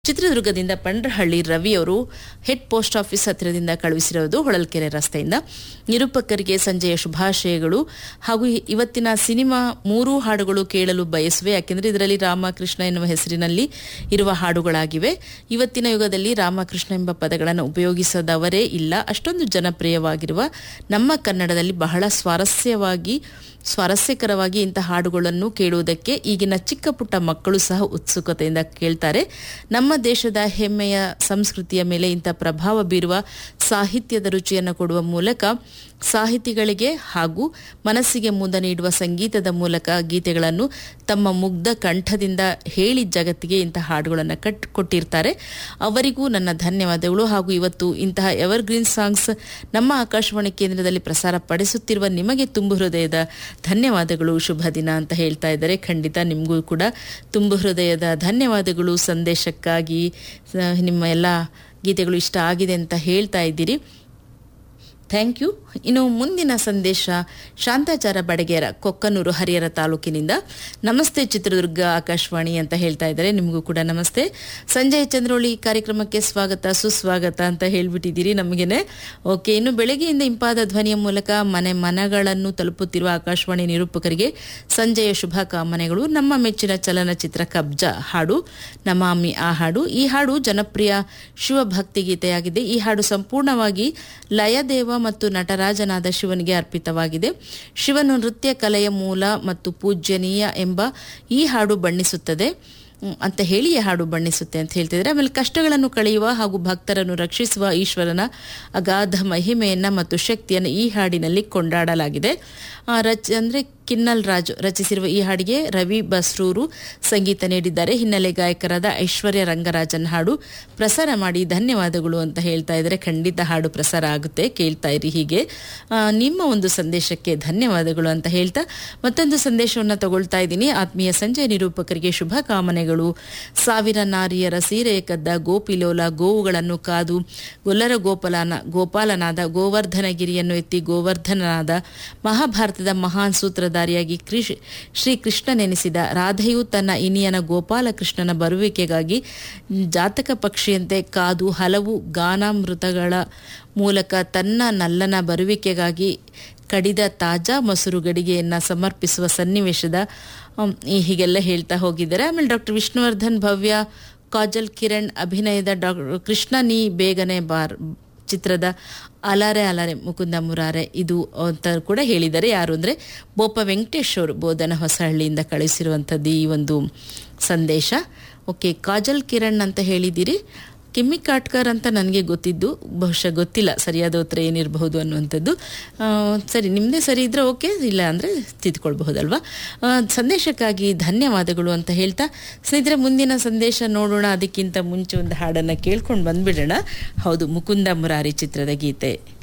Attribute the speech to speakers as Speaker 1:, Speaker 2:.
Speaker 1: ಚಿತ್ರದುರ್ಗದಿಂದ ಪಂಡ್ರಹಳ್ಳಿ ರವಿ ಅವರು head post office ಹತ್ತಿರದಿಂದ ಕಳುಹಿಸಿರೋದು ಹೊಳಲ್ಕೆರೆ ರಸ್ತೆಯಿಂದ ನಿರೂಪಕರಿಗೆ ಸಂಜೆಯ ಶುಭಾಶಯಗಳು ಹಾಗೂ ಇವತ್ತಿನ ಸಿನಿಮಾ ಮೂರು ಹಾಡುಗಳು ಕೇಳಲು ಬಯಸುವೆ ಯಾಕೆಂದರೆ ಇದರಲ್ಲಿ ರಾಮಕೃಷ್ಣ ಎನ್ನುವ ಹೆಸರಿನಲ್ಲಿ ಇರುವ ಹಾಡುಗಳಾಗಿವೆ ಇವತ್ತಿನ ಯುಗದಲ್ಲಿ ರಾಮಕೃಷ್ಣ ಎಂಬ ಪದಗಳನ್ನು ಉಪಯೋಗಿಸದವರೇ ಇಲ್ಲ ಅಷ್ಟೊಂದು ಜನಪ್ರಿಯವಾಗಿರುವ ನಮ್ಮ ಕನ್ನಡದಲ್ಲಿ ಬಹಳ ಸ್ವಾರಸ್ಯವಾಗಿ ಸ್ವಾರಸ್ಯಕರವಾಗಿ ಇಂಥ ಹಾಡುಗಳನ್ನು ಕೇಳುವುದಕ್ಕೆ ಈಗಿನ ಚಿಕ್ಕ ಪುಟ್ಟ ಮಕ್ಕಳು ಸಹ ಉತ್ಸುಕತೆಯಿಂದ ಕೇಳ್ತಾರೆ ನಮ್ಮ ದೇಶದ ಹೆಮ್ಮೆಯ ಸಂಸ್ಕೃತಿಯ ಮೇಲೆ ಇಂಥ ಪ್ರಭಾವ ಬೀರುವ ಸಾಹಿತ್ಯದ ರುಚಿಯನ್ನು ಕೊಡುವ ಮೂಲಕ ಸಾಹಿತಿಗಳಿಗೆ ಹಾಗೂ ಮನಸ್ಸಿಗೆ ಮುದ ನೀಡುವ ಸಂಗೀತದ ಮೂಲಕ ಗೀತೆಗಳನ್ನು ತಮ್ಮ ಮುಗ್ಧ ಕಂಠದಿಂದ ಹೇಳಿ ಜಗತ್ತಿಗೆ ಇಂತಹ ಹಾಡುಗಳನ್ನು ಕಟ್ ಕೊಟ್ಟಿರ್ತಾರೆ ಅವರಿಗೂ ನನ್ನ ಧನ್ಯವಾದಗಳು ಹಾಗೂ ಇವತ್ತು ಇಂತಹ ಎವರ್ಗ್ರೀನ್ ಸಾಂಗ್ಸ್ ನಮ್ಮ ಆಕಾಶವಾಣಿ ಕೇಂದ್ರದಲ್ಲಿ ಪ್ರಸಾರ ಪಡಿಸುತ್ತಿರುವ ನಿಮಗೆ ತುಂಬು ಹೃದಯದ ಧನ್ಯವಾದಗಳು ಶುಭ ದಿನ ಅಂತ ಹೇಳ್ತಾ ಇದ್ದಾರೆ ಖಂಡಿತ ನಿಮಗೂ ಕೂಡ ತುಂಬು ಹೃದಯದ ಧನ್ಯವಾದಗಳು ಸಂದೇಶಕ್ಕಾಗಿ ಸ- ನಿಮ್ಮ ಎಲ್ಲ ಗೀತೆಗಳು ಇಷ್ಟ ಆಗಿದೆ ಅಂತ ಹೇಳ್ತಾ ಇದ್ದೀರಿ ಥ್ಯಾಂಕ್ ಯು ಇನ್ನು ಮುಂದಿನ ಸಂದೇಶ ಶಾಂತಾಚಾರ ಬಡಗೇರ ಕೊಕ್ಕನೂರು ಹರಿಹರ ತಾಲೂಕಿನಿಂದ ನಮಸ್ತೆ ಚಿತ್ರದುರ್ಗ ಆಕಾಶವಾಣಿ ಅಂತ ಹೇಳ್ತಾ ಇದ್ದಾರೆ ನಿಮಗೂ ಕೂಡ ನಮಸ್ತೆ ಸಂಜಯ್ ಚಂದ್ರೋಳಿ ಕಾರ್ಯಕ್ರಮಕ್ಕೆ ಸ್ವಾಗತ ಸುಸ್ವಾಗತ ಅಂತ ಹೇಳ್ಬಿಟ್ಟಿದ್ದೀರಿ ನಮಗೇನೆ ಓಕೆ ಇನ್ನು ಬೆಳಗ್ಗೆಯಿಂದ ಇಂಪಾದ ಧ್ವನಿಯ ಮೂಲಕ ಮನೆ ಮನಗಳನ್ನು ತಲುಪುತ್ತಿರುವ ಆಕಾಶವಾಣಿ ನಿರೂಪಕರಿಗೆ ಸಂಜೆಯ ಶುಭ ಕಾಮನೆಗಳು ನಮ್ಮ ಮೆಚ್ಚಿನ ಚಲನಚಿತ್ರ ಕಬ್ಜ ಹಾಡು ನಮಾಮಿ ಆ ಹಾಡು ಈ ಹಾಡು ಜನಪ್ರಿಯ ಶಿವಭಕ್ತಿ ಗೀತೆಯಾಗಿದೆ ಈ ಹಾಡು ಸಂಪೂರ್ಣವಾಗಿ ಲಯದೇವ ಮತ್ತು ನಟರಾಜನಾದ ಶಿವನಿಗೆ ಅರ್ಪಿತವಾಗಿದೆ ಶಿವನು ನೃತ್ಯ ಕಲೆಯ ಮೂಲ ಮತ್ತು ಪೂಜ್ಯನೀಯ ಎಂಬ ಈ ಹಾಡು ಬಣ್ಣಿಸುತ್ತದೆ ಮ್, ಅಂತ ಹೇಳಿ ಈ ಹಾಡು ಬಣ್ಣಿಸುತ್ತೆ ಅಂತ ಹೇಳ್ತಿದ್ದಾರೆ ಆಮೇಲೆ ಕಷ್ಟಗಳನ್ನು ಕಳೆಯುವ ಹಾಗೂ ಭಕ್ತರನ್ನು ರಕ್ಷಿಸುವ ಈಶ್ವರನ ಅಗಾಧ ಮಹಿಮೆಯನ್ನ ಮತ್ತು ಶಕ್ತಿಯನ್ನು ಈ ಹಾಡಿನಲ್ಲಿ ಕೊಂಡಾಡಲಾಗಿದೆ ಆ, ರಚ ಅಂದರೆ ಕಿನ್ನಲ್ ರಾಜು ರಚಿಸಿರುವ ಈ ಹಾಡಿಗೆ ರವಿ ಬಸ್ರೂರು ಸಂಗೀತ ನೀಡಿದ್ದಾರೆ ಹಿನ್ನೆಲೆ ಗಾಯಕರಾದ ಐಶ್ವರ್ಯ ರಂಗರಾಜನ್ ಹಾಡು ಪ್ರಸಾರ ಮಾಡಿ ಧನ್ಯವಾದಗಳು ಅಂತ ಹೇಳ್ತಾ ಇದ್ದಾರೆ ಖಂಡಿತ ಹಾಡು ಪ್ರಸಾರ ಆಗುತ್ತೆ ಕೇಳ್ತಾ ಇರಿ ಹೀಗೆ ಆ, ನಿಮ್ಮ ಒಂದು ಸಂದೇಶಕ್ಕೆ ಧನ್ಯವಾದಗಳು ಅಂತ ಹೇಳ್ತಾ ಮತ್ತೊಂದು ಸಂದೇಶವನ್ನು ತಗೊಳ್ತಾ ಇದ್ದೀನಿ ಆತ್ಮೀಯ ಸಂಜೆ ನಿರೂಪಕರಿಗೆ ಶುಭ ಕಾಮನೆಗಳು ಸಾವಿರ ನಾರಿಯರ ಸೀರೆ ಕದ್ದ ಗೋಪಿಲೋಲ ಗೋವುಗಳನ್ನು ಕಾದು ಗೊಲ್ಲರ ಗೋಪಾಲನ ಗೋಪಾಲನಾದ ಗೋವರ್ಧನಗಿರಿಯನ್ನು ಎತ್ತಿ ಗೋವರ್ಧನನಾದ ಮಹಾಭಾರತದ ಮಹಾನ್ ಸೂತ್ರಧಾರಿಯಾಗಿ ಕೃಷ್ ಶ್ರೀಕೃಷ್ಣ ನೆನೆಸಿದ ರಾಧೆಯು ತನ್ನ ಇನಿಯನ ಗೋಪಾಲಕೃಷ್ಣನ ಬರುವಿಕೆಗಾಗಿ ಜಾತಕ ಪಕ್ಷಿಯಂತೆ ಕಾದು ಹಲವು ಗಾನಾಮೃತಗಳ ಮೂಲಕ ತನ್ನ ನಲ್ಲನ ಬರುವಿಕೆಗಾಗಿ ಕಡಿದ ತಾಜಾ ಮೊಸರು ಗಡಿಗೆಯನ್ನು ಸಮರ್ಪಿಸುವ ಸನ್ನಿವೇಶದ ಅಮ್, ಈ ಹೀಗೆಲ್ಲ ಹೇಳ್ತಾ ಹೋಗಿದ್ದಾರೆ ಆಮೇಲೆ ಡಾಕ್ಟರ್ ವಿಷ್ಣುವರ್ಧನ್ ಭವ್ಯ ಕಾಜಲ್ ಕಿರಣ್ ಅಭಿನಯದ ಡಾಕ್ಟರ್ ಕೃಷ್ಣ ನೀ ಬೇಗನೆ ಬಾರ್ ಚಿತ್ರದ ಅಲಾರೆ ಅಲಾರೆ ಮುಕುಂದ ಮುರಾರೆ ಇದು ಅಂತ ಕೂಡ ಹೇಳಿದ್ದಾರೆ ಯಾರು ಅಂದರೆ ಬೋಪ ವೆಂಕಟೇಶ್ ಅವರು ಬೋಧನ ಹೊಸಹಳ್ಳಿಯಿಂದ ಕಳಿಸಿರುವಂಥದ್ದು ಈ ಒಂದು ಸಂದೇಶ ಓಕೆ ಕಾಜಲ್ ಕಿರಣ್ ಅಂತ ಹೇಳಿದ್ದೀರಿ ಕಿಮ್ಮಿ ಕಾಟ್ಕರ್ ಅಂತ ನನಗೆ ಗೊತ್ತಿದ್ದು ಬಹುಶಃ ಗೊತ್ತಿಲ್ಲ ಸರಿಯಾದ ಉತ್ತರ ಏನಿರಬಹುದು ಅನ್ನುವಂಥದ್ದು ಆ, ಸರಿ ನಿಮ್ಮದೇ ಸರಿ ಇದ್ರೆ ಓಕೆ ಇಲ್ಲ ಅಂದರೆ ತಿದ್ಕೊಳ್ಬಹುದಲ್ವಾ ಆ, ಸಂದೇಶಕ್ಕಾಗಿ ಧನ್ಯವಾದಗಳು ಅಂತ ಹೇಳ್ತಾ ಸ್ನೇಹಿತರೆ ಮುಂದಿನ ಸಂದೇಶ ನೋಡೋಣ ಅದಕ್ಕಿಂತ ಮುಂಚೆ ಒಂದು ಹಾಡನ್ನು ಕೇಳ್ಕೊಂಡು ಬಂದ್ಬಿಡೋಣ ಹೌದು ಮುಕುಂದ ಮುರಾರಿ ಚಿತ್ರದ ಗೀತೆ